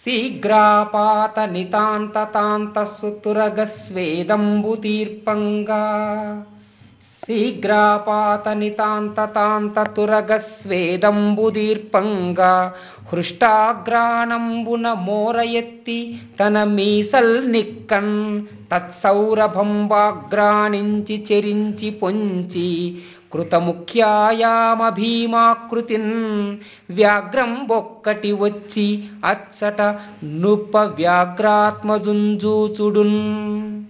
శీఘ్రాపాత నితాంత సుతురగస్వేదంబు తీర్పంగా శీఘ్రాపాత నితాంత తురగస్వేదంబు దీర్పంగా హృష్టాగ్రాణంబున మోర ఎత్తి తన మీసల్ నిక్కన్ తత్సౌరభంబాగ్రాణించి చెరించి పొంచి కృతముఖ్యాయామ భీమాకృతిన్ వ్యాఘ్రం బొక్కటి వచ్చి అచ్చట నృప వ్యాఘ్రాత్మజుంజూచుడున్